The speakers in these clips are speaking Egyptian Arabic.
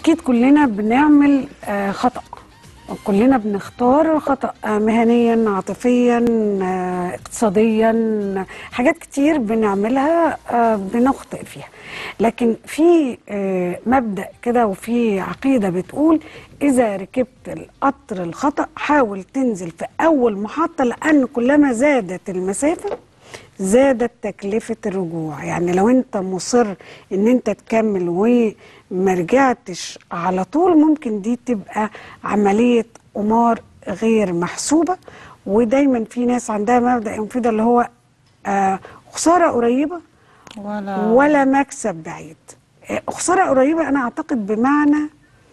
اكيد كلنا بنعمل آه، خطأ كلنا بنختار خطأ آه، مهنيا عاطفيا آه، اقتصاديا حاجات كتير بنعملها آه، بنخطئ فيها لكن في آه، مبدأ كده وفي عقيدة بتقول إذا ركبت القطر الخطأ حاول تنزل في أول محطة لأن كلما زادت المسافة زادت تكلفة الرجوع يعني لو انت مصر ان انت تكمل وما رجعتش على طول ممكن دي تبقى عملية قمار غير محسوبة ودايما في ناس عندها مبدأ ينفيد اللي هو آه خسارة قريبة ولا ولا مكسب بعيد آه، خسارة قريبة أنا أعتقد بمعنى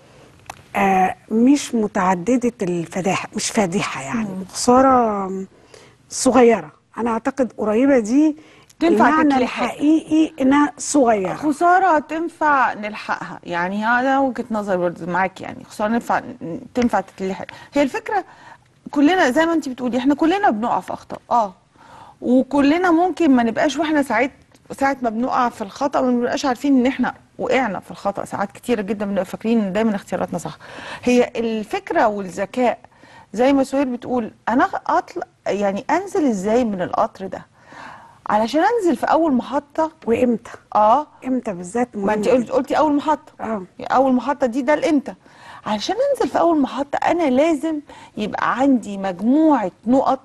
آه مش متعددة الفداحة مش فادحة يعني خسارة صغيرة أنا أعتقد قريبة دي تنفع المعنى تتلحق. الحقيقي إنها صغيرة خسارة تنفع نلحقها يعني هذا وجهة نظر برضه معاك يعني خسارة ننفع تنفع تتلحق هي الفكرة كلنا زي ما انت بتقولي احنا كلنا بنقع في اخطاء اه وكلنا ممكن ما نبقاش واحنا ساعات ساعة ما بنقع في الخطأ ما بنبقاش عارفين ان احنا وقعنا في الخطأ ساعات كتيرة جدا بنبقى فاكرين ان دايما اختياراتنا صح هي الفكرة والذكاء زي ما سهير بتقول انا اطلع يعني انزل ازاي من القطر ده علشان انزل في اول محطة وإمتى اه إمتى بالذات ما مهم انت قلت قلتي اول محطه اه اول محطه دي ده الامتى علشان انزل في اول محطه انا لازم يبقى عندي مجموعه نقط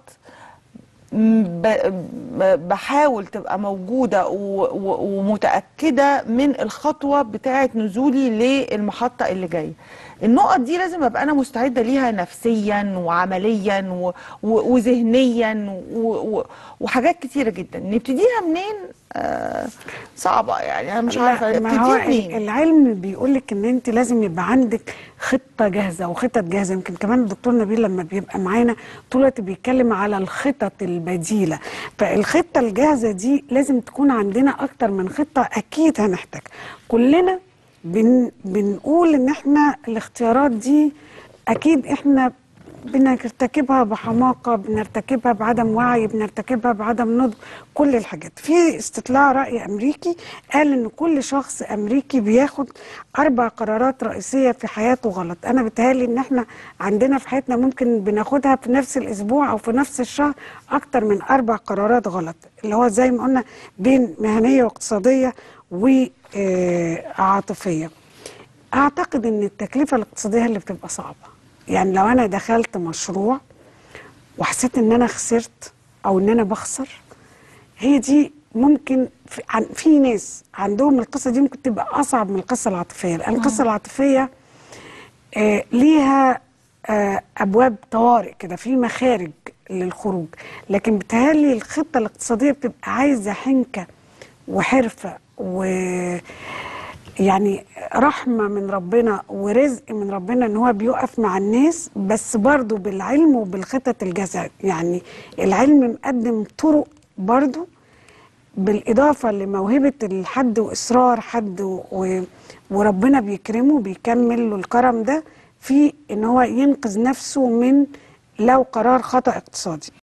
م- ب- ب- بحاول تبقى موجوده و- و- ومتاكده من الخطوه بتاعه نزولي للمحطه اللي جايه النقط دي لازم ابقى انا مستعده ليها نفسيا وعمليا و- و- وذهنيا و- و- وحاجات كتيره جدا نبتديها منين آه صعبه يعني انا مش لا، عارفه ما هو ابتدي منين العلم بيقول لك ان انت لازم يبقى عندك خطه جاهزه وخطط جاهزه يمكن كمان الدكتور نبيل لما بيبقى معانا طول الوقت بيتكلم على الخطط البديله فالخطه الجاهزه دي لازم تكون عندنا اكتر من خطه اكيد هنحتاج كلنا بن بنقول ان احنا الاختيارات دي اكيد احنا بنرتكبها بحماقة بنرتكبها بعدم وعي بنرتكبها بعدم نضج كل الحاجات في استطلاع رأي أمريكي قال إن كل شخص أمريكي بياخد أربع قرارات رئيسية في حياته غلط أنا بتهيألي إن إحنا عندنا في حياتنا ممكن بناخدها في نفس الأسبوع أو في نفس الشهر أكتر من أربع قرارات غلط اللي هو زي ما قلنا بين مهنية واقتصادية وعاطفية اعتقد ان التكلفه الاقتصاديه اللي بتبقى صعبه يعني لو انا دخلت مشروع وحسيت ان انا خسرت او ان انا بخسر هي دي ممكن في, عن في ناس عندهم القصه دي ممكن تبقى اصعب من القصه العاطفيه لان القصه العاطفيه آه ليها آه ابواب طوارئ كده في مخارج للخروج لكن بتهيألي الخطه الاقتصاديه بتبقى عايزه حنكه وحرفه و يعني رحمة من ربنا ورزق من ربنا ان هو بيقف مع الناس بس برضو بالعلم وبالخطط الجزاء يعني العلم مقدم طرق برضو بالإضافة لموهبة الحد وإصرار حد و... وربنا بيكرمه بيكمل له الكرم ده في ان هو ينقذ نفسه من لو قرار خطأ اقتصادي